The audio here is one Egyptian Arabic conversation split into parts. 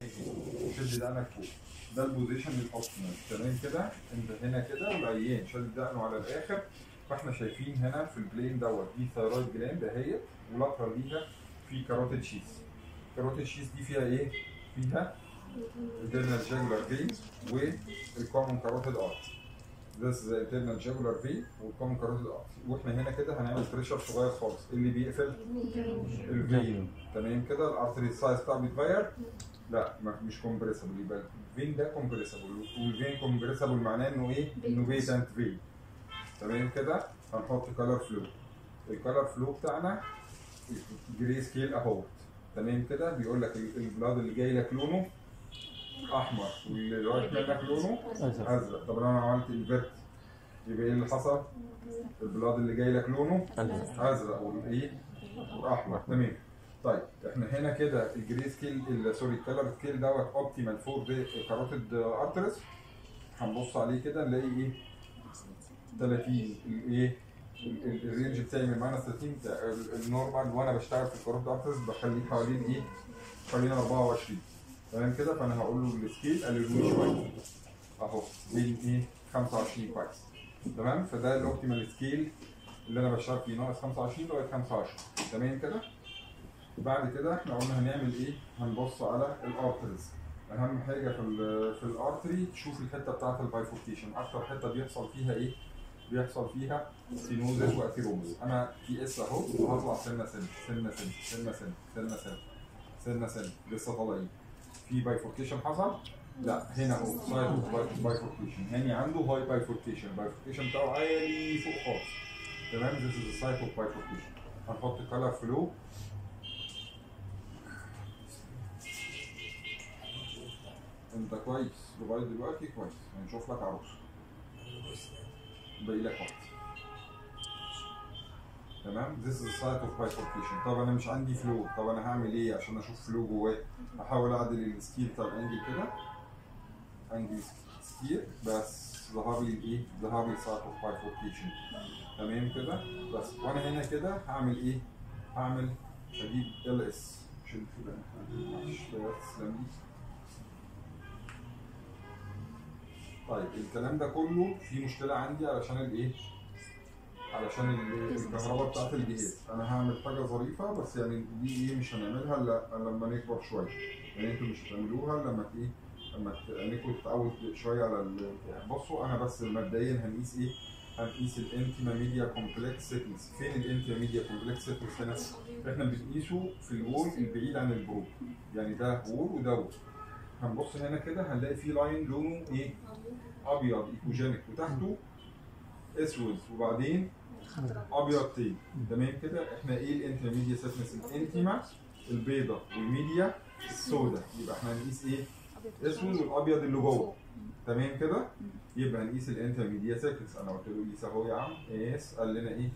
ناحيتين شد دقنك فوق ده البوزيشن الاوبتيمال تمام كده انت هنا كده والعيان شد دقنه على الاخر فاحنا شايفين هنا في البلين دوت دي ثايرويد جلاند اهي ولاترال ليها في كاروتيد شيس كاروتيد شيس دي فيها ايه؟ فيها internal jugular vein والكومن كاروتيد ارت This is the internal jugular vein والكومن كاروتيد ارت واحنا هنا كده هنعمل بريشر صغير خالص اللي بيقفل الفين تمام كده الارتري سايز بتاعه بيتغير لا ما- مش كومبريسبل يبقى الفين ده كومبريسبل والفين كومبريسبل معناه انه ايه؟ انه بيتنت فين تمام كده هنحط كلر فلو الكلر فلو بتاعنا جري سكيل اهوت تمام كده بيقول لك ال- البلاد اللي جاي لك لونه احمر واللي رايح منك لونه ازرق ازرق طب لو انا عملت انفيرت يبقى ايه اللي حصل؟ البلاد اللي جاي لك لونه ازرق ازرق والايه؟ واحمر تمام طيب احنا هنا كده الجري سكيل ال- سوري الكلر سكيل دوت اوبتيمال فور ذا كاروتيد ارترس هنبص عليه كده نلاقي ايه 30 الايه ال- ال- الرينج بتاعي من ماينس 30 بتاع ال- النورمال وانا بشتغل في الكاروتيد ارترس بخليه حوالين ايه حوالين 24 تمام كده فانا هقول له السكيل قللوا لي شويه اهو بين ايه 25 كويس تمام فده الاوبتيمال سكيل اللي انا بشتغل فيه ناقص 25 لغايه 25 تمام كده بعد كده احنا قلنا هنعمل ايه هنبص على الارتريز اهم حاجه في ال في الارتري تشوف الحته بتاعه البايفوركيشن اكتر حته بيحصل فيها ايه بيحصل فيها سينوزس واثيرومس انا في اس اهو وهطلع سنه سنه سنه سنه سنه سنه سنه سنه سنه سنه لسه طالعين في بايفوركيشن حصل لا هنا اهو سايد بايفوركيشن هاني عنده هاي بايفوركيشن البايفوركيشن بتاعه عالي فوق خالص تمام this is the site of bifurcation هنحط color flow انت كويس لغايه دلوقتي كويس هنشوف لك عروس باقي لك وقت تمام this is the site of bifurcation طب انا مش عندي فلو طب انا هعمل ايه عشان اشوف فلو جواه هحاول اعدل السكيل بتاع الانجل كده انجل سكيل بس ظهر لي ايه ظهر لي site of bifurcation تمام كده بس وانا هنا كده هعمل ايه هعمل اجيب ال اس شيل كده معلش بس تسلم لي طيب الكلام ده كله فيه مشكله عندي علشان الايه علشان ال- الكهرباء بتاعت الجهاز انا هعمل حاجه ظريفه بس يعني دي ايه مش هنعملها الا إلا لما نكبر شويه يعني انتوا مش هتعملوها لما ت- ايه لما ت- عينيكوا تتعود شويه على ال... بصوا انا بس مبدئيا هنقيس ايه هنقيس الانتيما ميديا كومبلكس سيكنس فين الانتيما ميديا كومبلكس سيكنس هنا احنا بنقيسه في الوول البعيد عن البروب يعني ده وول وده وول هنبص هنا كده هنلاقي في لاين لونه ايه ابيض ايكوجينيك وتحته اسود وبعدين ابيض تاني تمام كده احنا ايه الانتيما ميديا سيكنس الانتيما البيضه والميديا السوداء يبقى احنا هنقيس ايه اسود والابيض اللي جوه تمام كده يبقى هنقيس الانترميديا سيكنس انا قلت له قيس اهو يا عم قيس قال لنا ايه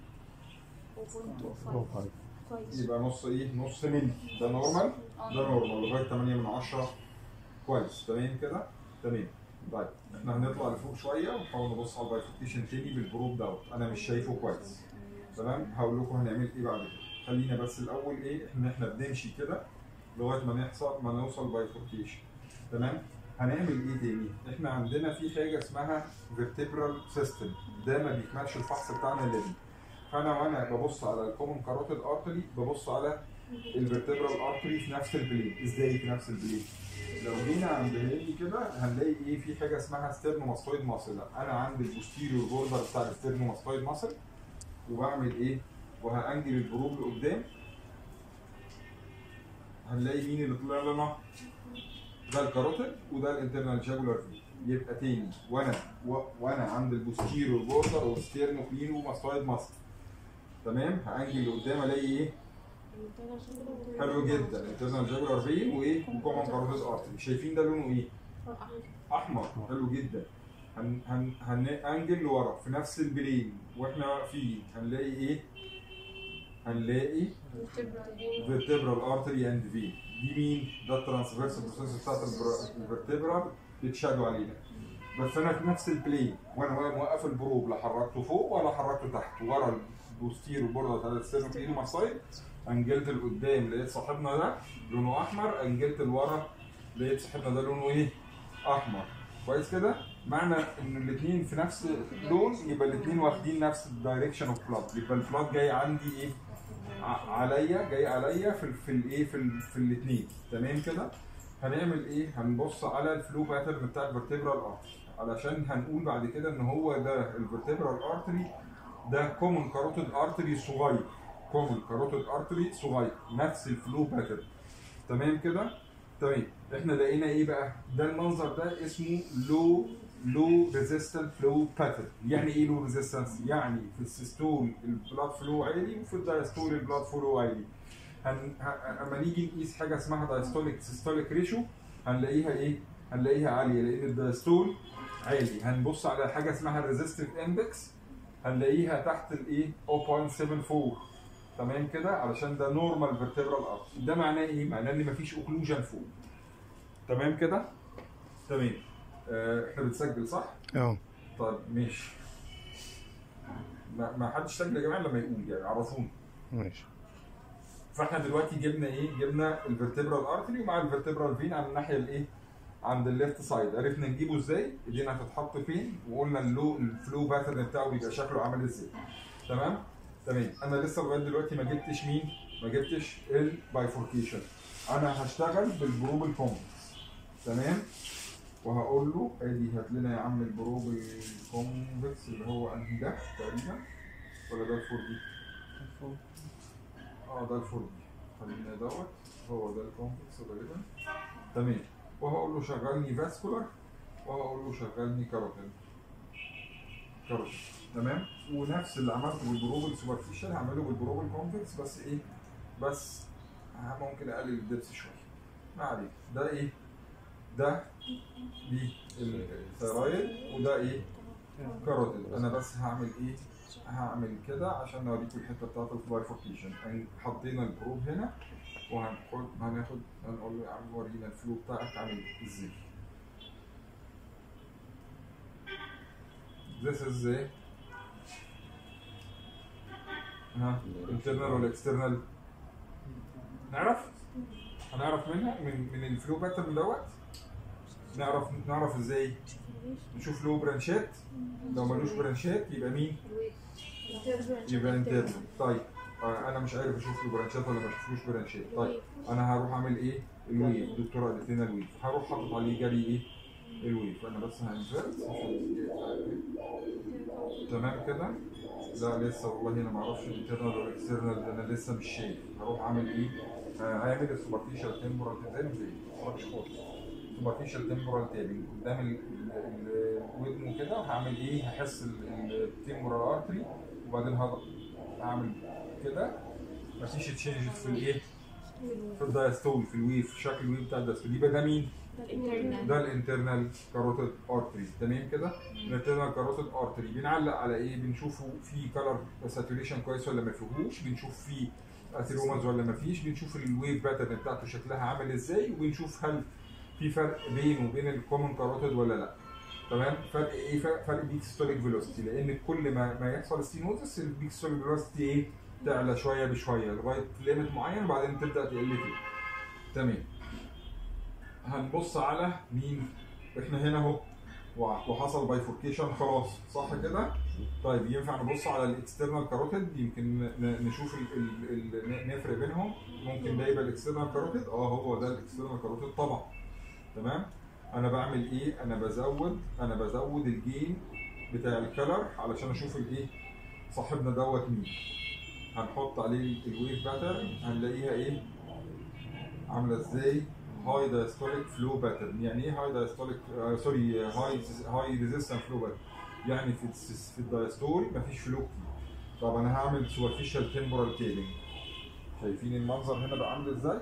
كويس يبقى نص ايه نص ملي ده نورمال ده نورمال لغايه 8 من 10 كويس تمام كده تمام طيب احنا هنطلع لفوق شويه ونحاول نبص على البايفوكيشن تاني بالبروب دوت انا مش شايفه كويس تمام هقول لكم هنعمل ايه بعد كده خلينا بس الاول ايه ان احنا بنمشي كده لغايه ما نحصل ما نوصل بايفوكيشن تمام هنعمل ايه تاني احنا عندنا في حاجه اسمها vertebral سيستم ده ما بيكملش الفحص بتاعنا الا بيه فانا وانا ببص على الكومن كاروتيد ارتري ببص على الفرتبرال ارتري في نفس البلين ازاي في نفس البلين لو جينا عند هني كده هنلاقي ايه في حاجه اسمها ستيرنوماستويد ماسل انا عندي البوستيريور بوردر بتاع الستيرنوماستويد ماسل وبعمل ايه وهانجل الجروب لقدام هنلاقي مين اللي طلع لنا ده الكاروتيد وده الانترنال جاجولار في يبقى تاني وانا و... وانا عند البوستيريور بوردر والستيرنو كلينو ماستويد ماسل تمام هانجل لقدام الاقي ايه حلو جدا انترنال جاجولار فين وايه وكومن كاروتيد ارتري شايفين ده لونه ايه احمر حلو جدا هن هن هننجل لورا في نفس البلين واحنا واقفين هنلاقي ايه هنلاقي vertebral artery and vein دي مين ده الترانسفيرس بروسيس بتاعت الفرتبرال بتشادوا علينا بس انا في نفس البلين وانا واقف موقف البروب لا حركته فوق ولا حركته تحت ورا البوستير وبرده بتاع الستيرنو مع السايد انجلت لقدام لقيت صاحبنا ده لونه احمر انجلت لورا لقيت صاحبنا ده لونه ايه احمر كويس كده معنى ان الاثنين في نفس اللون يبقى الاثنين واخدين نفس الدايركشن اوف بلاد يبقى البلاد جاي عندي ايه ع- عليا جاي عليا في ال- في الايه في ال- في الاثنين تمام كده هنعمل ايه هنبص على الفلو باترن بتاع الفرتبرال ارتري علشان هنقول بعد كده ان هو ده الفرتبرال ارتري ده كومن كاروتيد ارتري صغير كومن كاروتيد ارتري صغير نفس الفلو باترن تمام كده تمام احنا لقينا ايه بقى ده المنظر ده اسمه لو لو ريزيستنت فلو باترن يعني ايه لو ريزيستنس يعني في السيستول البلاد فلو عالي وفي الدايستول البلاد فلو عالي هن... ه- اما نيجي نقيس حاجه اسمها دايستوليك سيستوليك ريشيو هنلاقيها ايه هنلاقيها عاليه لان الدايستول عالي هنبص على حاجه اسمها الريزيستيف اندكس هنلاقيها تحت الايه 0.74 تمام كده علشان ده نورمال فيرتبرال ارت ده معناه ايه معناه ان مفيش اوكلوجن فوق تمام كده تمام آه، احنا بنسجل صح اه طيب ماشي ما, ما حدش سجل يا جماعه لما يقول يعني عرفوني ماشي فاحنا دلوقتي جبنا ايه جبنا الفرتبرال ارتري ومع الفرتبرال فين على الناحيه الايه عند الليفت سايد عرفنا نجيبه ازاي ايدينا هتتحط فين وقلنا اللو الفلو باترن بتاعه بيبقى شكله عامل ازاي تمام تمام انا لسه لغايه دلوقتي ما جبتش مين ما جبتش البايفوركيشن انا هشتغل بالبروبل كومبلكس تمام وهقول له ادي هات لنا يا عم البروبل كومبلكس اللي هو انهي ده تقريبا ولا ده الفور دي اه ده الفور دي خلينا دوت هو ده الكومبلكس غالبا تمام وهقول له شغلني فاسكولار وهقول له شغلني كاروتين كاروتين تمام ونفس اللي عملته بالبروبل سوبرفيشال هعمله بالبروبل كومبلكس بس ايه بس ممكن اقلل الدبس شويه ما عليك ده ايه ده دي الثيرويد وده ايه كاروتيد انا بس هعمل ايه هعمل كده عشان اوريكم الحته بتاعت البايفوركيشن يعني حطينا البروب هنا وهناخد هناخد هنقول له يا عم ورينا الفلو بتاعك عامل ازاي This is the ها internal ولا external نعرف هنعرف منها من من الفلو باترن دوت نعرف نعرف ازاي نشوف له برانشات لو ملوش برانشات يبقى مين يبقى انترنال طيب آه، انا مش عارف اشوف له برانشات ولا ما اشوفلوش برانشات طيب انا هروح اعمل ايه الويف الدكتوره قالت لنا الويف هروح حاطط عليه جري ايه الويف انا بس هنفرد تمام كده لا لسه والله انا ما اعرفش الانترنال ولا الاكسترنال ده انا لسه مش شايف هروح اعمل ايه آه، هعمل السوبرفيشال تمبورال زي ما زي مش خالص سوبرفيشال تمبورال تابنج قدام ال- ال- الودن كده هعمل ايه هحس التمبورال ارتري وبعدين هضغط اعمل كده مفيش تشينجز في الايه في الدايستول في الويف في شكل الويف بتاع الدايستول يبقى ده مين؟ ده الانترنال كاروتيد ارتري تمام كده الانترنال كاروتيد ارتري بنعلق على ايه بنشوفه في كلر ساتوريشن كويس ولا ما فيهوش بنشوف فيه اثيروماز ولا ما فيش بنشوف الويف باترن بتاعته شكلها عامل ازاي وبنشوف هل في فرق بينه وبين الكومن كاروتيد ولا لا تمام فرق ايه فرق, فرق بيك ستوليك فيلوسيتي لان كل ما ما يحصل ستينوزس البيك ستوليك فيلوسيتي ايه تعلى شويه بشويه لغايه ليميت معين وبعدين تبدا تقل تاني تمام هنبص على مين احنا هنا اهو وع- وحصل بايفوركيشن خلاص صح كده طيب ينفع نبص على الاكسترنال كاروتيد يمكن ن- نشوف ال ال ال نفرق بينهم ممكن ده يبقى الاكسترنال كاروتيد اه هو ده الاكسترنال كاروتيد طبعا تمام انا بعمل ايه انا بزود انا بزود الجين بتاع الكلر علشان اشوف الايه صاحبنا دوت مين هنحط عليه الويف باترن هنلاقيها ايه عامله ازاي هاي دايستوليك فلو باترن يعني ايه هاي دايستوليك سوري هاي هاي ريزيستنت فلو باترن يعني في الس- في الدايستول مفيش فلو كتير طب انا هعمل سوبرفيشال تمبورال تيلينج شايفين المنظر هنا بقى عامل ازاي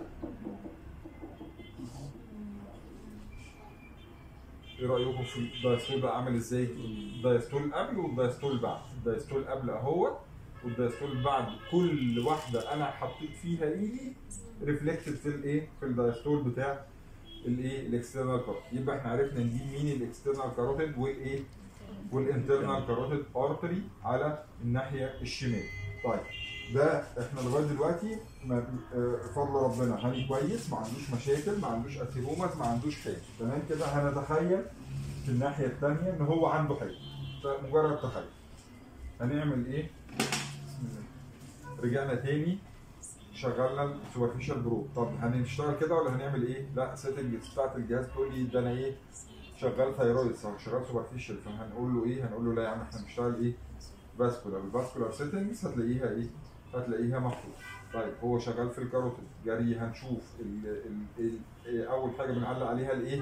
ايه رايكم في الدايستول بقى عامل ازاي الدايستول قبل والدايستول بعد الدايستول قبل اهوت والدايستول بعد كل واحده انا حطيت فيها ايدي ريفلكتد في الايه في الدايستول بتاع الايه الاكسترنال كاروتيد يبقى احنا عرفنا نجيب مين الاكسترنال كاروتيد والايه والانترنال كاروتيد ارتري على الناحيه الشمال طيب ده احنا لغايه دلوقتي ما- آه، بفضل ربنا هاني كويس ما عندوش مشاكل ما عندوش اثيرومات ما عندوش حاجه تمام كده هنتخيل في الناحيه الثانيه ان هو عنده حاجه ده مجرد تخيل هنعمل ايه؟ بسم الله رجعنا تاني شغلنا السوبرفيشال بروب طب هنشتغل كده ولا هنعمل ايه؟ لا سيتنجز بتاعت الجهاز تقول لي ده انا ايه؟ شغال ثايرويد صح شغال سوبرفيشال فهنقول له ايه؟ هنقول له لا يا عم احنا هنشتغل ايه؟ فاسكولار الفاسكولار سيتنجز هتلاقيها ايه؟ هتلاقيها محطوطه طيب هو شغال في الكاروتيد جري هنشوف ال ال ال اول حاجه بنعلق عليها الايه؟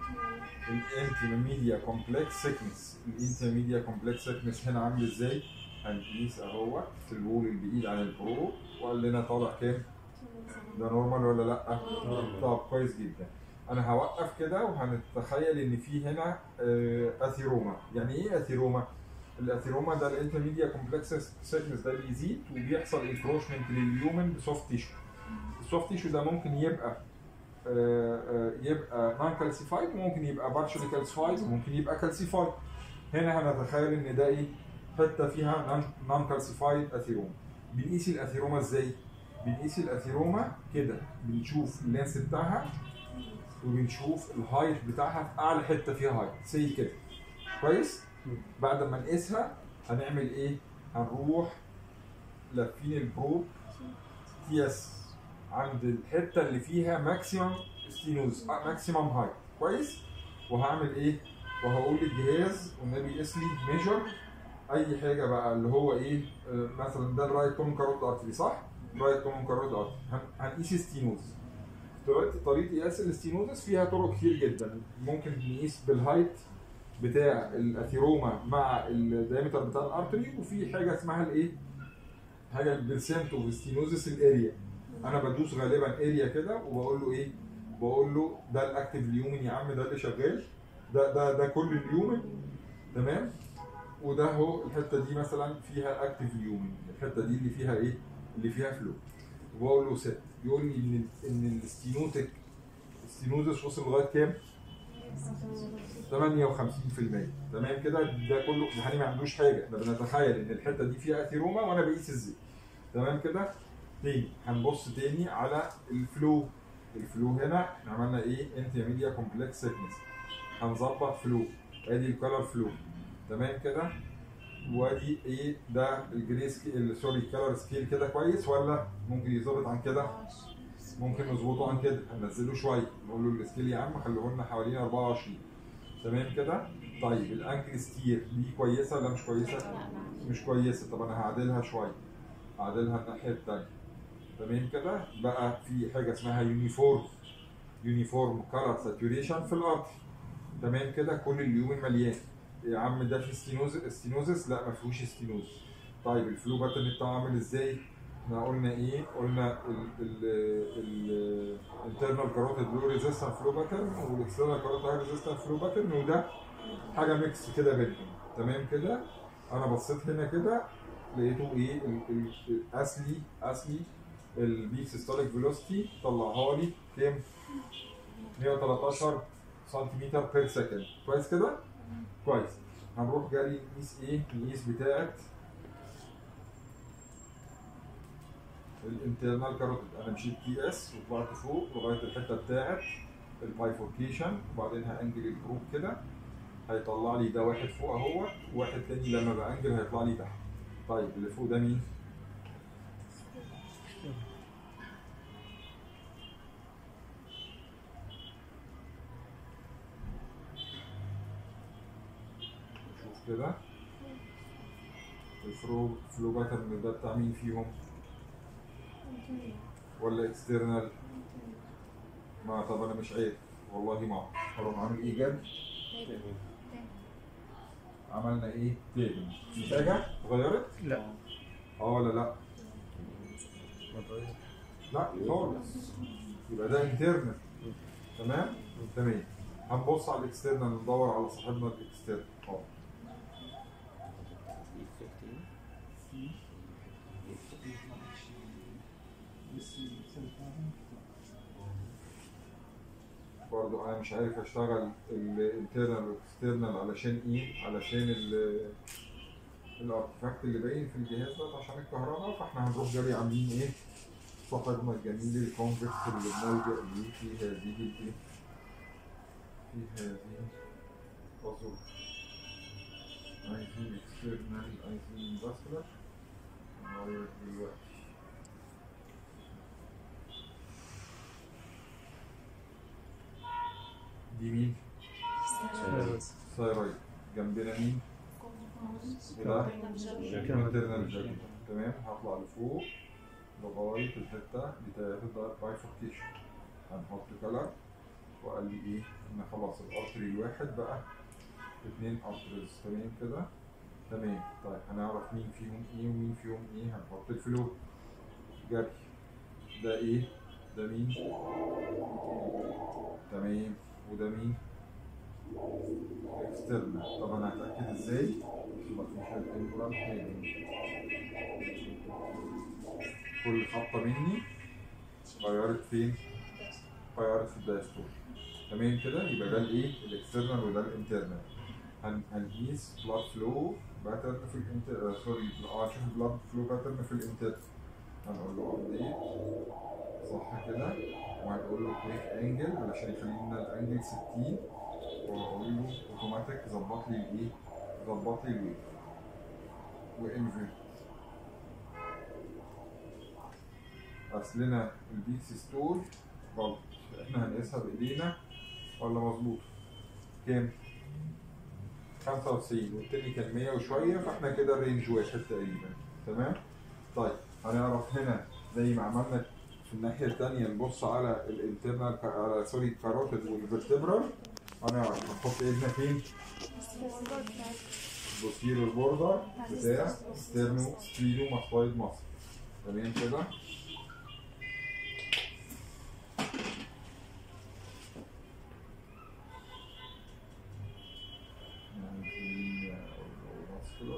الانترميديا كومبلكس سيكنس الانترميديا كومبلكس سيكنس هنا عامل ازاي؟ هنقيس اهو في الوول البعيد عن البرو وقال لنا طالع كام؟ ده نورمال ولا لا؟ طب كويس جدا انا هوقف كده وهنتخيل ان في هنا آه، اثيروما يعني ايه اثيروما؟ الاثيروما ده الانترميديا كومبلكس سيكنس ده بيزيد وبيحصل انكروشمنت لليومن بسوفت تيشو السوفت تيشو ده ممكن يبقى آه، آه، يبقى نون كالسيفايد وممكن يبقى بارشلي كالسيفايد وممكن يبقى كالسيفايد هنا هنتخيل ان ده ايه حته فيها نون كالسيفايد اثيروما بنقيس الاثيروما ازاي بنقيس الاثيروما كده بنشوف اللينس بتاعها وبنشوف الهايت بتاعها في اعلى حته فيها هايت زي كده كويس بعد ما نقيسها هنعمل ايه هنروح لافين البروب تي اس عند الحته اللي فيها ماكسيمم ستينوز ماكسيمم هايت كويس وهعمل ايه وهقول للجهاز والنبي قيس لي ميجر اي حاجه بقى اللي هو ايه آه، مثلا ده الرايت كومن كارود ارتري صح رايت كومن كارود ارتري هن- هنقيس ستينوز دلوقتي طريقه قياس الاستينوزس فيها طرق كتير جدا ممكن نقيس بالهايت بتاع الاثيروما مع الدايمتر بتاع الارتري وفي حاجه اسمها الايه حاجه البرسنت اوف ستينوزس الاريا انا بدوس غالبا اريا كده وبقول له ايه بقول له ده الاكتيف اليومن يا عم ده اللي شغال ده ده ده كل اليومن تمام وده هو الحته دي مثلا فيها اكتيف اليومن الحته دي اللي فيها ايه اللي فيها فلو وبقول له ست يقول لي ان ان الستينوتك الستينوزس وصل لغايه كام 58% تمام كده ده كله يعني ما عندوش حاجه ده بنتخيل ان الحته دي فيها اثيروما وانا بقيس الزيت تمام كده تاني هنبص تاني على الفلو الفلو هنا احنا عملنا ايه انترميديا كومبلكس سيكنس هنظبط فلو ادي الكالر فلو تمام كده وادي ايه ده الجري سكيل سوري الكالر سكيل كده كويس ولا ممكن يظبط عن كده ممكن نظبطه عن كده هننزله شويه نقول له السكيل يا عم خليه لنا حوالين 24 تمام كده طيب الانكل ستير دي كويسه ولا مش كويسه مش كويسه طب انا هعدلها شويه هعدلها الناحيه الثانيه تمام كده بقى في حاجه اسمها يونيفورم يونيفورم كالر ساتوريشن في الارض تمام كده كل اليومن مليان يا عم ده في ستينوز ستينوزس لا ما فيهوش ستينوز طيب الفلو باترن بتاعه عامل ازاي احنا قلنا ايه قلنا الانترنال كاروتيد لو ريزيستنت فلو باترن والاكسترنال كاروتيد هاي ريزيستنت فلو باترن وده حاجه ميكس كده بينهم تمام كده انا بصيت هنا كده لقيته ايه ال- ال- الاصلي اصلي البيك سيستوليك فيلوسيتي طلعها لي كام 113 سنتيمتر بير سكند كويس كده كويس هنروح جري نقيس ايه نقيس بتاعت الانترنال كاروتيد انا مشيت تي اس وطلعت فوق لغايه الحته بتاعت البايفوركيشن وبعدين هانجل الجروب كده هيطلع لي ده واحد فوق اهو وواحد تاني لما بانجل هيطلع لي تحت طيب اللي فوق ده مين؟ شوف كده الفلو فلو باترن ده بتاع مين فيهم؟ ولا اكسترنال؟ ما طب انا مش عارف والله ما اعرف هروح عامل ايه جد؟ عملنا ايه؟ تاني في حاجة اتغيرت؟ لا اه ولا لا؟ لا خالص يبقى ده انترنال تمام؟ تمام هنبص على الاكسترنال ندور على صاحبنا الاكسترنال اه برضو انا مش عارف اشتغل الانترنال والاكسترنال علشان ايه علشان ال الارتفاكت اللي باين في الجهاز ده عشان الكهرباء فاحنا هنروح جري عاملين ايه صاحبنا الجميل الكونفكس اللي بنلجأ ليه في هذه الايه في هذه الظروف عايزين اكسترنال عايزين باسكولار نغير دلوقتي دي مين؟ ثايرويد جنبنا مين؟ كده internal جاكيت تمام هطلع لفوق لغاية الحتة بتاعت البايفوركيشن هنحط كلر وقال لي ايه ان خلاص الارتري الواحد بقى اتنين ارتريز تمام كده تمام طيب هنعرف مين فيهم ايه ومين فيهم ايه هنحط الفلو جري ده ايه ده مين تمام وده مين اكسترنال طب انا هتاكد ازاي مفيش الانبرام تاني كل خطه مني غيرت فين غيرت في الدايستول تمام كده يبقى ده الايه الاكسترنال وده الانترنال هن هنقيس بلاد فلو باترن في الانتر آه، سوري اه شوف بلاد فلو باترن في الانتر هنقول له ابديت صح كده وهنقول له كويك انجل علشان يخلي لنا الانجل 60 واقول له اوتوماتيك ظبط لي الايه ظبط لي الويف وانفرت اصلنا البيكس ستول غلط احنا هنقيسها بايدينا ولا مظبوط كام 95 والتاني كان 100 وشويه فاحنا كده الرينج واحد تقريبا تمام طيب هنعرف هنا زي ما عملنا في الناحيه الثانيه نبص على الانترنال على سوري الكاروتيد والفرتبرال هنعرف نحط ايدنا فين بوستيرو البوردر بتاع ستيرنو ستيرو ماسويد مصر تمام كده عايزين muscular.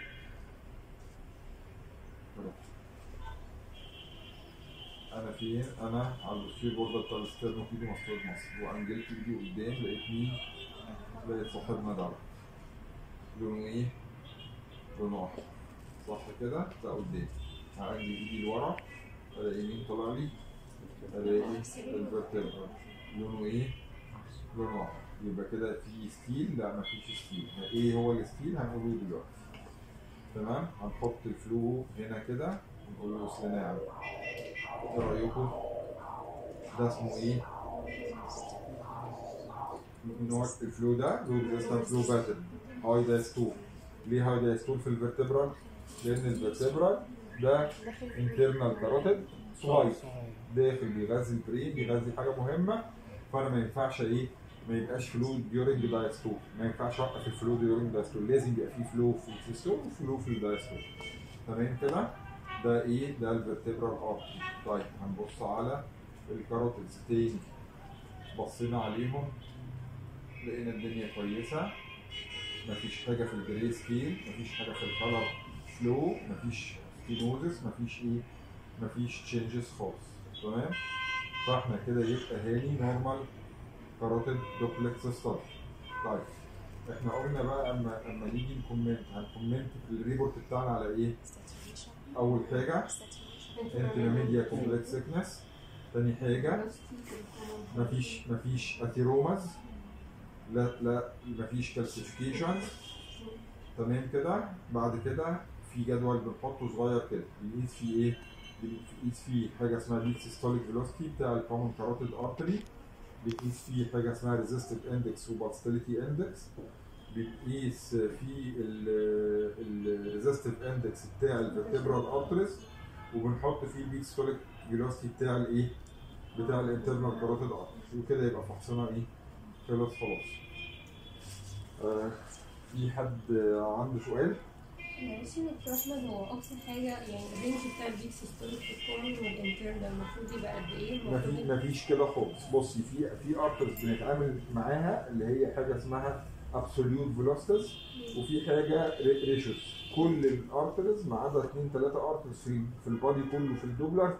انا فين انا على البوستير بوردر بتاع الستيرنو كيدو ماسويد مصر وانجلت ايدي قدام لقيت مين لقيت صاحبنا ده لونه ايه لونه احمر صح كده ده قدام هعدي ايدي لورا الاقي مين طلع لي الاقي الفرتبرا لونه ايه لونه احمر يبقى كده في ستيل لا مفيش ستيل ايه هو الستيل هنقوله دلوقتي تمام هنحط الفلو هنا كده ونقول له صناعي ايه رايكم ده اسمه ايه نوع الفلو ده له ريزيستنت فلو باترن هاي دايستول ليه هاي دايستول في الفرتبرال لان الفرتبرال ده انترنال كاروتيد صغير داخل بيغذي البرين بيغذي حاجه مهمه فانا ما ينفعش ايه ما يبقاش فلو ديورنج دايستول ما ينفعش اوقف الفلو ديورنج دايستول لازم يبقى فيه فلو في السيستول وفلو في الدايستول تمام كده ده ايه ده الفرتبرال ارتري طيب هنبص على الكاروتيدز تاني بصينا عليهم لقينا الدنيا كويسه مفيش حاجه في الجري سكيل مفيش حاجه في الكالر فلو مفيش ستينوزس مفيش ايه مفيش تشينجز خالص تمام فاحنا كده يبقى هاني نورمال كاروتيد دوبلكس ستادي طيب احنا قلنا بقى اما اما نيجي نكومنت هنكومنت في الريبورت بتاعنا على ايه اول حاجه انترميديا كومبلكس سيكنس تاني حاجه مفيش مفيش اثيروماز لا لا مفيش كالسيفيكيشن تمام كده بعد كده في جدول بنحطه صغير كده بنقيس فيه ايه؟ بنقيس فيه حاجه اسمها بيك سيستوليك فيلوسيتي بتاع الكومن كاروتيد ارتري بنقيس فيه حاجه اسمها ريزيستيف اندكس وباستيليتي اندكس بنقيس فيه الريزيستيف اندكس بتاع الفرتبرال ارتريز وبنحط فيه البيك سيستوليك فيلوسيتي بتاع الايه؟ بتاع الانترنال كاروتيد ارتري وكده يبقى فحصنا ايه؟ خلص خلاص آه في حد عنده سؤال؟ معلش يا دكتور احمد هو اقصى حاجه يعني الرينج بتاع البيك سيستوليك في الكومن والانترنال المفروض يبقى قد ايه؟ مفيش المفروض مفيش كده خالص بصي في في ارترز بنتعامل معاها اللي هي حاجه اسمها ابسوليوت فيلوستس وفي حاجه ريشوس كل الارترز ما عدا اثنين ثلاثه ارترز في في البادي كله في الدوبلر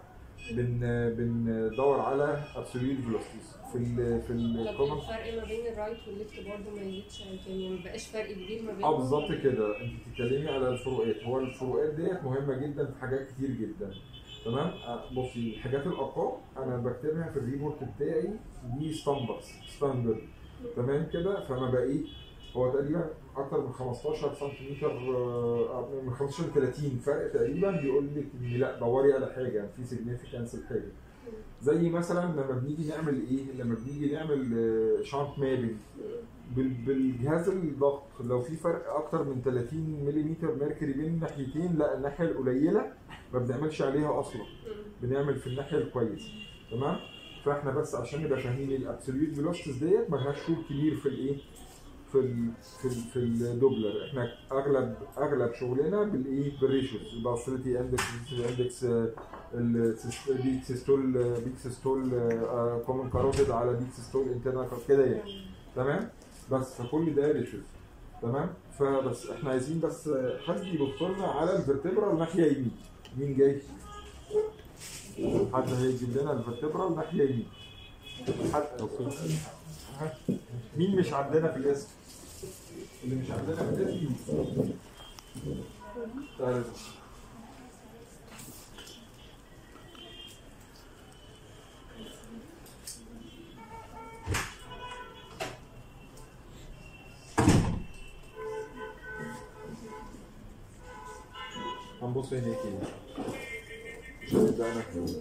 بن بندور على ابسوليوت فيلوسيتيز في ال في طب الكومن الفرق ما بين الرايت والليفت برضه ما يزيدش عن كام يعني ما بقاش فرق كبير ما بينهم اه بالظبط كده انت بتتكلمي على الفروقات هو الفروقات ديت مهمه جدا في حاجات كتير جدا تمام آه، بصي حاجات الارقام انا بكتبها في الريبورت بتاعي دي ستاندرز ستاندرد تمام كده فما بقيت هو تقريبا اكتر من 15 سنتيمتر آه، من 15 ل 30 فرق تقريبا بيقول لك ان لا دوري على حاجه في سيجنيفيكانس الحاجه زي مثلا لما بنيجي نعمل ايه لما بنيجي نعمل شانت مابنج بالجهاز الضغط لو في فرق اكتر من 30 ملم ميركوري بين الناحيتين لا الناحيه القليله ما بنعملش عليها اصلا بنعمل في الناحيه الكويسه تمام فاحنا بس عشان نبقى فاهمين الابسوليوت فيلوسيتيز ديت ما لهاش شغل كبير في الايه في ال في ال في الدوبلر احنا اغلب اغلب شغلنا بالايه بالريشوز الباسيلتي اندكس اندكس البيك سيستول بيك سيستول كومن كاروتيد على بيك سيستول انترنال كده يعني تمام بس فكل ده ريشوز تمام فبس احنا عايزين بس حد يبص لنا على الفرتبرا ناحيه يمين مين جاي؟ حد هيجيب لنا الفرتبرا ناحيه يمين حد مين مش عندنا في الاسم؟ اللي مش عندنا في الاسم يوسف تعالى بس. هنبص هناك كده عشان نبدأ نكتب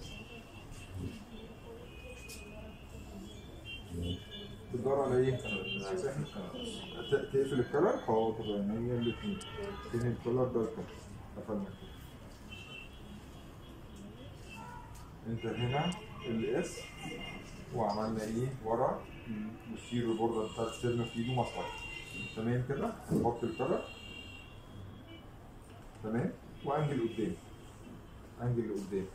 بتدور على ايه؟ ت- تقفل الكلر حاضر عينيا الاثنين فين الكلر ده الكلر قفلنا كده انت هنا الاس وعملنا ايه ورا السير البوردة بتاع السيرن في ايده مسطرة تمام كده نحط الكلر تمام وانجل قدام انجل لقدام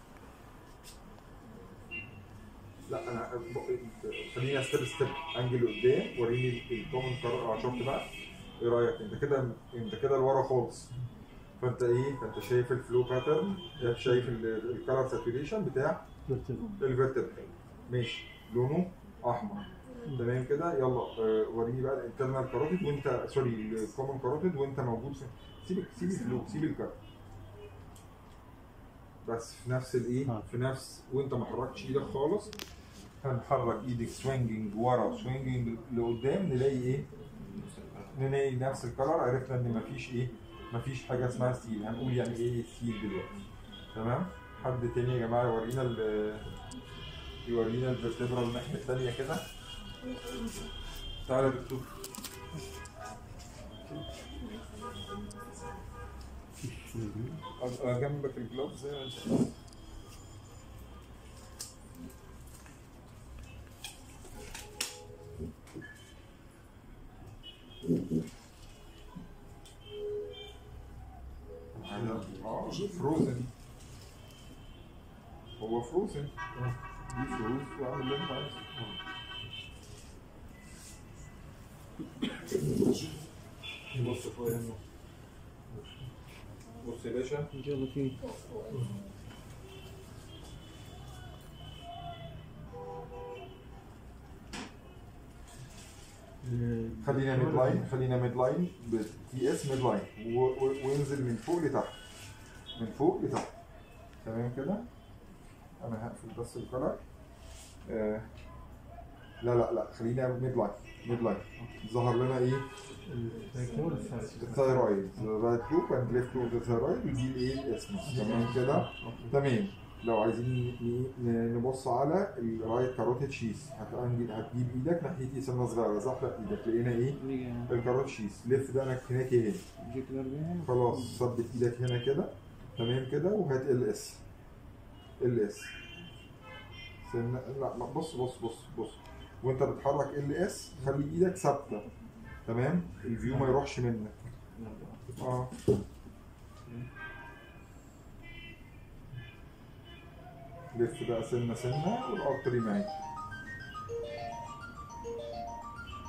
لا انا ب- خليني ستيب ستيب انجل قدام وريني الكومن كار اه شفت بقى ايه رايك انت كده انت كده لورا خالص فانت ايه فانت شايف الفلو باترن شايف الكالر ساتوريشن بتاع الفيرتبرا ماشي لونه احمر تمام كده يلا آه، وريني بقى الانترنال كاروتيد وانت سوري الكومن كاروتيد وانت موجود في سيب سيب الفلو سيب الكارت بس في نفس الايه آه. في نفس وانت ما حركتش ايدك خالص هنحرك ايدك سوينجنج ورا سوينجنج لقدام نلاقي ايه نلاقي نفس القرار عرفنا ان مفيش ايه مفيش حاجه اسمها ستيل هنقول يعني ايه ستيل دلوقتي تمام حد تاني يا جماعه يورينا ال يورينا الفرتبرا الناحيه الثانيه كده تعالى يا دكتور أبقى جنبك الجلوف زي ما انت اه فروزن هو فروزن دي فروز واعمل اللي انت عايزه بص فوق هنا بص يا باشا خلينا ميد لاين خلينا ميد لاين تي اس ميد لاين وينزل من فوق لتحت من فوق لتحت تمام كده انا هقفل بس الكلر آه. لا لا لا خلينا ميد لاين ميد لاين ظهر لنا ايه الثايرويد رايت لوب اند ليفت لوب الثايرويد ودي الايه الاسم تمام كده تمام لو عايزين ن- ن- نبص على الرايت كاروتيد شيس هتجيب هتجيب ايدك ناحيتي سنه صغيره زحلق ايدك لقينا ايه الكاروت شيس لف دقنك هناك هنا خلاص ثبت ايدك هنا كده تمام كده وهات ال اس ال اس سنة لا ما بص بص بص بص وانت بتحرك ال اس خلي ايدك ثابته تمام الفيو ما يروحش منك اه لف بقى سنه سنه والارتري معاك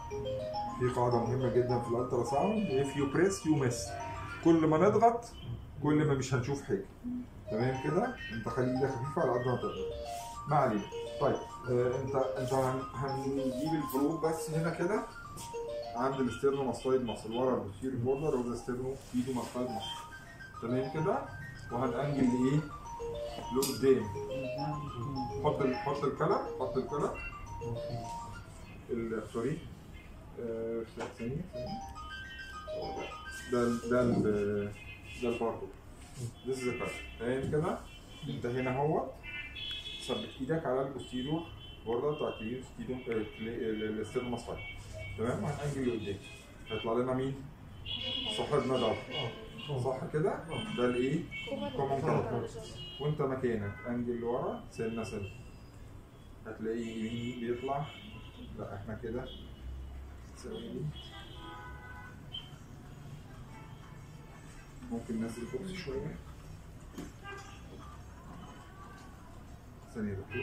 في قاعده مهمه جدا في الالترا ساوند if you press you miss كل ما نضغط كل ما مش هنشوف حاجه تمام كده انت خلي ايدك خفيفه على قد ما تقدر ما علينا طيب آه انت انت هن- هنجيب الفروق بس هنا كده عند الاستيرنو ماستويد ماسل ورا البوستيريور بوردر وده الاستيرنو ايدو ماستويد ماسل تمام كده وهنأنجل لايه؟ لقدام حط ال- حط الكلر حط الكلر ال- سوري آه، ثانية ثانية ده ال- ده ال- ده الباركود This is the color تمام كده انت هنا اهوت ثبت ايدك على البوستيريور بوردر بتاع الكليوس الاستيرنو ماستويد تمام وهنأنجل لقدام هيطلع لنا مين؟ صاحبنا ده صح كده؟ ده الايه؟ كومن كلر وانت مكانك انجل لورا سنه سنه هتلاقي يمين بيطلع لا احنا كده ثواني ممكن ننزل البوكس شويه ثانيه يا دكتور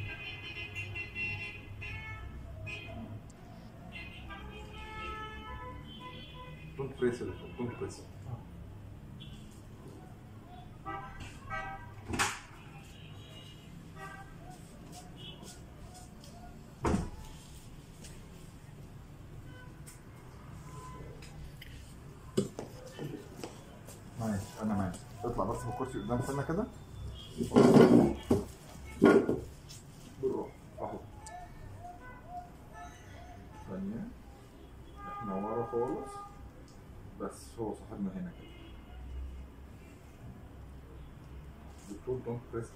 Don't press it, don't press it. معاك انا معاك اطلع بس بالكرسي قدام سنه كده بالراحه اهو ثانيه احنا ورا خالص بس هو صاحبنا هنا كده دكتور دونت بريس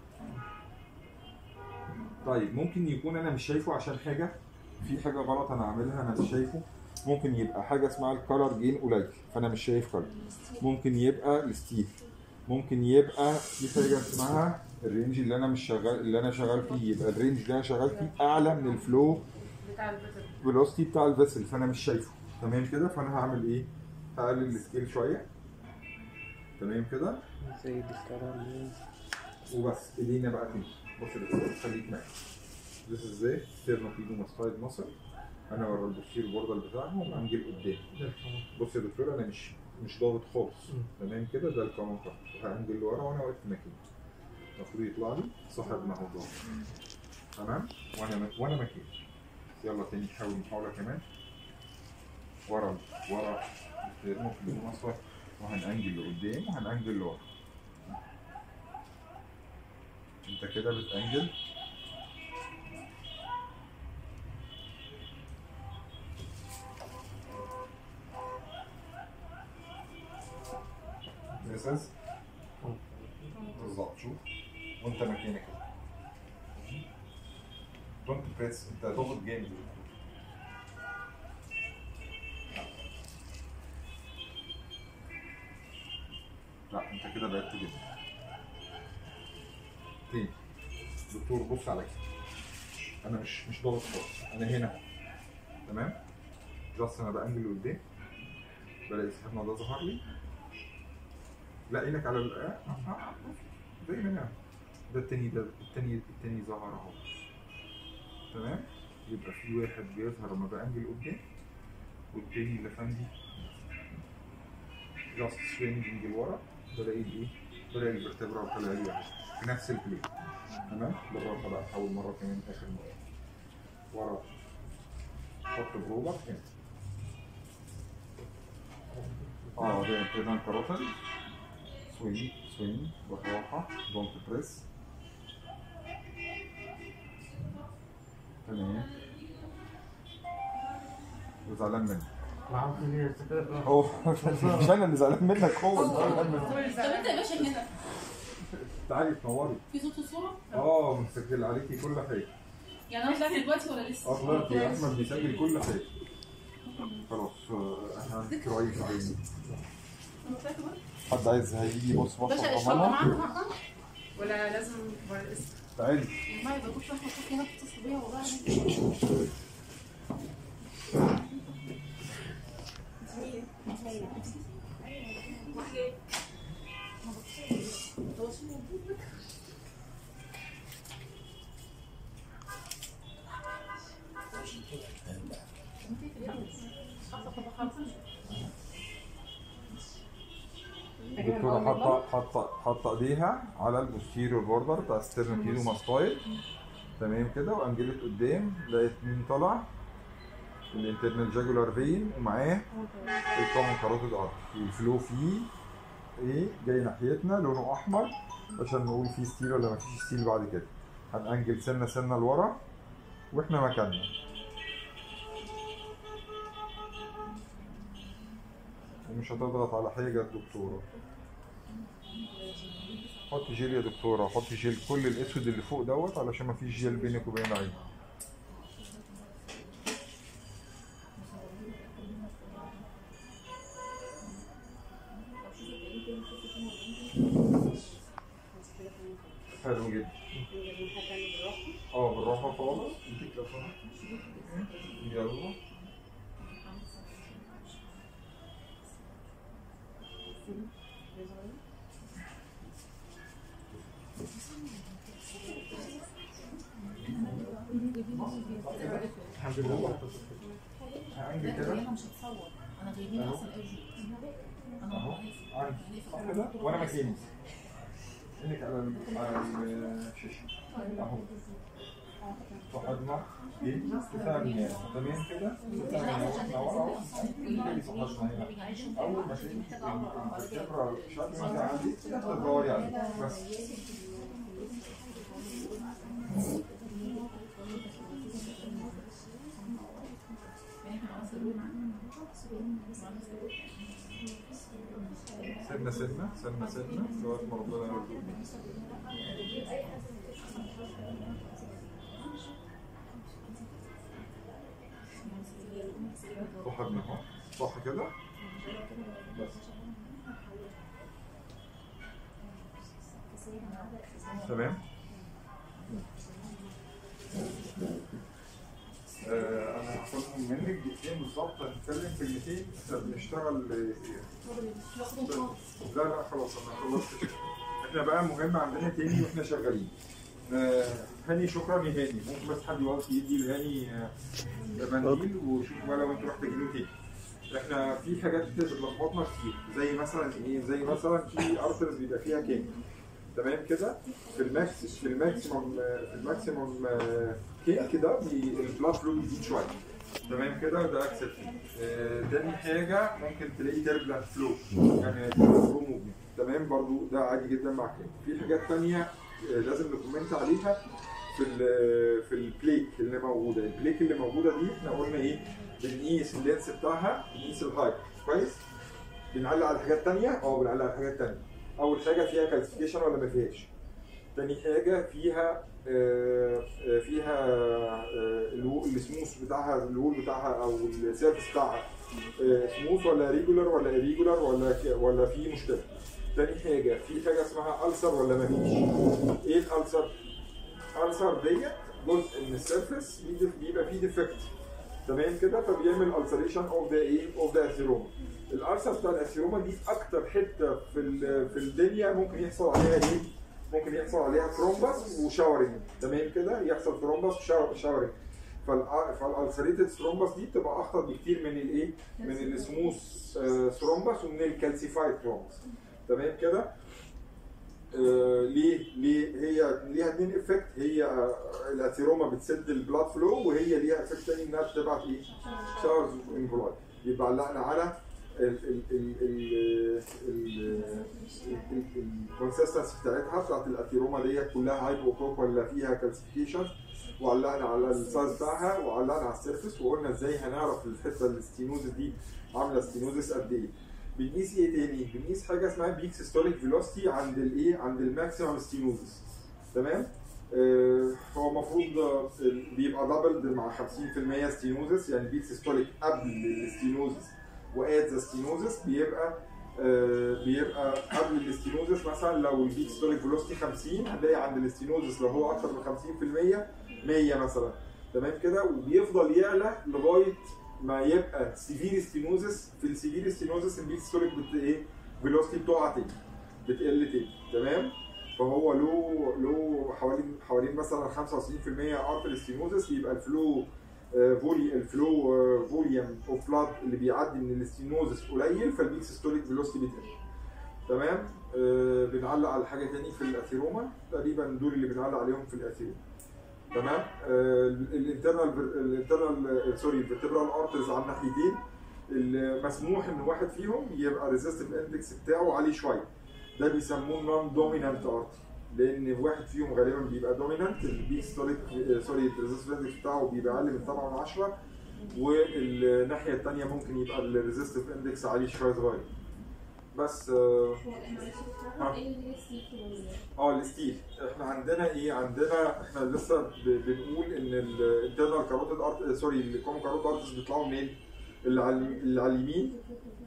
طيب ممكن يكون انا مش شايفه عشان حاجه في حاجه غلط انا عاملها انا مش شايفه ممكن يبقى حاجه اسمها الكالر جين قليل فانا مش شايف كالر ممكن يبقى الستيل ممكن يبقى في حاجه اسمها الرينج اللي انا مش شغال اللي انا شغال فيه يبقى الرينج اللي انا شغال فيه اعلى من الفلو بتاع البتر فيلوسيتي بتاع الفيسل فانا مش شايفه تمام كده فانا هعمل ايه؟ هقلل السكيل شويه تمام كده زي الكلام وبس ايدينا بقى تاني بص للصوت خليك معايا This is the sternocleidomastoid muscle انا ورا البوستير بوردر بتاعهم وانجل قدام بص يا دكتور انا مش مش ضاغط خالص تمام كده ده الكومن بارت وهانجل لورا وانا واقف في مكاني المفروض يطلع لي صاحبنا اهو ضاغط تمام وانا وانا مكاني يلا تاني نحاول محاوله كمان ورا ورا الستernocleidomastoid وهنانجل لقدام وهنانجل لورا انت كده بتانجل اساس بالظبط شوف وانت مكانك كده دونت بريس انت ضغط جامد لا انت كده بعدت جدا تاني دكتور بص على كده انا مش مش ضاغط خالص انا هنا تمام جاست انا بانجل لقدام بلاقي صاحبنا ده ظهر لي لا ايدك على ال آه، آه، آه، زي ما انا ده التاني ده التاني التاني ظهر اهو تمام يبقى في واحد بيظهر لما بانجل قدام والتاني اللي فندي جاست سوينجنج لورا بلاقي الايه بلاقي الفرتبرا طالع لي واحد في نفس البلين تمام بالراحه بقى اول مره كمان اخر مره ورا حط بروبك هنا اه ده كده كاروتل سوينج سوينج بالراحه دونت بريس تمام وزعلان منك معاهم في ليه كده هو مش انا اللي زعلان منك هو اللي زعلان منك طب انت يا باشا هنا تعالي تنوري في صوت الصورة؟ اه مسجل عليكي كل حاجه يعني انا طلعت دلوقتي ولا لسه؟ اه طلعتي يا احمد بيسجل كل حاجه خلاص آه، احنا هنديك رأيك عليه حد عايز هيجي يبص بصه باشا اشرب وضمانها معاك معاك ولا لازم ولا لسه؟ تعالي والله يبقى كنت احنا كنت هنا بتتصل بيا والله الدكتوره حاطه حاطه حاطه ايديها على البوستيريور بوردر بتاع ستيرنوكيدو ماستايل تمام كده وانجلت قدام لقيت مين طالع الانترنال جاجولار فين ومعاه الكومن كاروتيد ارتري والفلو فيه ايه جاي ناحيتنا لونه احمر عشان نقول فيه ستيل ولا مفيش ستيل بعد كده هنأنجل سنه سنه لورا واحنا مكاننا ومش هتضغط على حاجه الدكتوره حطي جيل يا دكتوره حطي جيل كل الاسود اللي فوق دوت علشان مفيش جيل بينك وبين العين حلو جدا اه بالراحه خالص اديك لو سمحت يلا الحمد لله هعمل كده انا مش هتصور انا جايبين أهو. اصلا اي اهو عندي صح كده وانا مكاني انك على ال- على الشاشه اهو صحتنا ايه ثانية تمام كده ثانية واحنا ورا اهو صحتنا هنا اول ما تلاقي الكاميرا شكل ما عندي تدوري عليه بس سنة سنة سنة سنة لغاية ما ربنا يرزقني صح ابني اهو صح كده بس تمام آه، انا هاخدهم منك دقيقتين بالظبط هنتكلم كلمتين بنشتغل لا لا خلاص انا خلصت كده احنا بقى مهم عندنا تاني واحنا شغالين آه، هاني شكرا يا هاني ممكن بس حد يوقف يدي لهاني آه، منديل وشوفوا بقى لو انتوا محتاجينه تاني احنا في حاجات بتلخبطنا كتير زي مثلا ايه زي مثلا في ارترز بيبقى فيها كام تمام كده في الماكس في الماكسيموم في الماكسيموم كيك ده بي- البلاد فلو بيزيد شويه تمام كده ده اكسبت تاني حاجه ممكن تلاقي تربلنت فلو يعني فلو موفمنت تمام برضو ده عادي جدا مع كده في حاجات تانية آه، لازم نكومنت عليها في ال في البليك اللي موجوده البليك اللي موجوده دي احنا قلنا ايه بنقيس اللينس بتاعها بنقيس الهايت كويس بنعلق على حاجات تانية اه بنعلق على حاجات تانية اول حاجه فيها كالسيفيكيشن ولا ما فيهاش تاني حاجه فيها آه، آه، فيها آه، الو- السموث بتاعها الوول بتاعها او السيرفس بتاعها آه، سموث ولا ريجولار ولا irregular ولا ك- ولا في مشكله تاني حاجه في حاجه اسمها ألسر ولا ما فيش ايه الألسر ألسر ديت جزء من السيرفس بيبقى فيه ديفكت تمام كده فبيعمل ulceration اوف ذا ايه اوف ذا اثيروما الألسر بتاع الاثيروما دي اكتر حته في ال- في الدنيا ممكن يحصل عليها ايه ممكن يحصل عليها ثرومبس وشاورنج تمام كده يحصل ثرومبس وشاورنج فالالسريتد ثرومبس دي بتبقى اخطر بكتير من الايه من السموث ثرومبس ومن الكالسيفايد ثرومبس تمام كده آه، ليه؟ ليه؟ هي ليها اتنين افكت هي آه، الاثيروما بتسد البلاد فلو وهي ليها افكت تاني انها بتبعت ايه؟ شاورز انفلاي يبقى علقنا على الكونسستنسي بتاعتها بتاعت الاثيروما ديت كلها هايبوكوك ولا فيها كالسيفيكيشن وعلقنا على السايز بتاعها وعلقنا على السيرفس وقلنا ازاي هنعرف الحته الاستينوزس دي عامله استينوزس قد ايه بنقيس ايه تاني؟ بنقيس حاجه اسمها بيك سيستوليك فيلوسيتي عند الايه؟ عند الماكسيمم ستينوزس تمام؟ آه هو المفروض آه، بيبقى دبل مع 50% ستينوزس يعني بيك سيستوليك قبل الستينوزس وات ذا ستينوزس بيبقى آه بيبقى قبل الاستينوزس مثلا لو البيك ستوليك فيلوسيتي 50 هنلاقي عند الاستينوزس لو هو اكتر من 50% 100 مثلا تمام كده وبيفضل يعلى لغايه ما يبقى سيفير ستينوزس في السيفير ستينوزس البيك ستوليك بت ايه فيلوسيتي بتقع تاني بتقل تاني تمام فهو له له حوالي حوالين مثلا 95% ارتر ستينوزس يبقى الفلو آه، فولي الفلو فوليوم اوف بلاد اللي بيعدي من الاستينوزس قليل فالبيك سيستوليك فيلوسيتي بتقل تمام آه بنعلق على حاجه تاني في الاثيروما تقريبا دول اللي بنعلق عليهم في الاثيروما تمام آه الانترنال الانترنال سوري الفيرتبرال ارترز على الناحيتين المسموح ان واحد فيهم يبقى ريزيستيف اندكس بتاعه عالي شويه ده بيسموه نون دومينانت ارتري لان واحد فيهم غالبا بيبقى دومينانت البيستوليك سوري الريزيستيف اندكس بتاعه بيبقى اقل من 7 من 10 والناحيه الثانيه ممكن يبقى الريزيستيف اندكس عالي شويه صغير بس آه، ها. ايه اللي هي السيكل اه الستيل احنا عندنا ايه عندنا احنا لسه ب- بنقول ان الانترنال كاروتيد ارت سوري الكومن كاروتيد ارتس بيطلعوا منين اللي على اللي على اليمين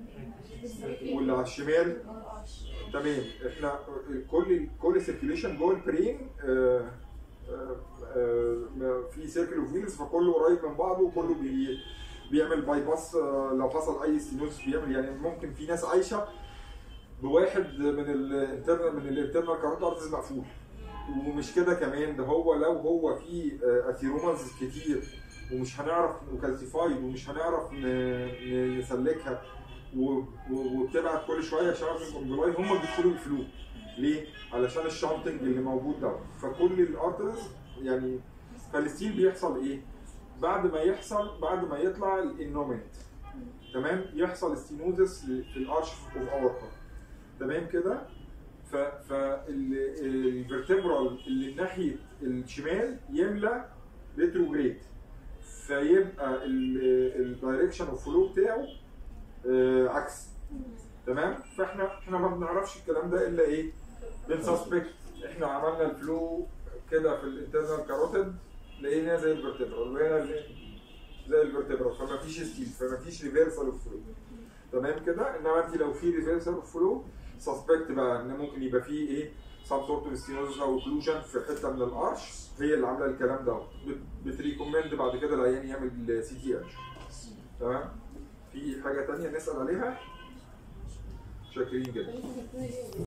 واللي على الشمال تمام احنا كل كل سيركيليشن جوه البرين آه، آه، آه، في سيركل اوف ويلز فكله قريب من بعضه وكله بي بيعمل باي باس آه، لو حصل اي ستينوز بيعمل يعني ممكن في ناس عايشه بواحد من الانترنال من الانترنال كاروت ارتز مقفول ومش كده كمان ده هو لو هو في اثيرومز كتير ومش هنعرف وكالسيفايد ومش هنعرف ن- ن- نسلكها و- و- وبتبعت كل شويه شبكه الكونجلاي هم اللي بيدخلوا يقفلوه ليه؟ علشان الشانتنج اللي موجود ده فكل الارترز يعني فالستيل بيحصل ايه؟ بعد ما يحصل بعد ما يطلع الانومنت تمام يحصل ستينوزس في الارش اوف اور تمام كده ف فالفرتبرال اللي ناحيه الشمال يملى ريتروجريد فيبقى الدايركشن اوف فلو بتاعه آه، عكس تمام فاحنا احنا ما بنعرفش الكلام ده الا ايه بنسسبكت احنا عملنا الفلو كده في الانترنال كاروتيد لقيناه زي الفرتبرال وهنا ال- زي الفرتبرال فما فيش ستيل فما فيش ريفرسال اوف فلو تمام كده انما انت لو في ريفرسال اوف فلو سسبكت بقى ان ممكن يبقى فيه ايه سب سورت اوف ستينوزس او اوكلوجن في حته من الارش هي اللي عامله الكلام ده بت- بتريكومند بعد كده العيان يعمل سي تي اتش تمام في حاجه تانية نسال عليها شاكرين جدا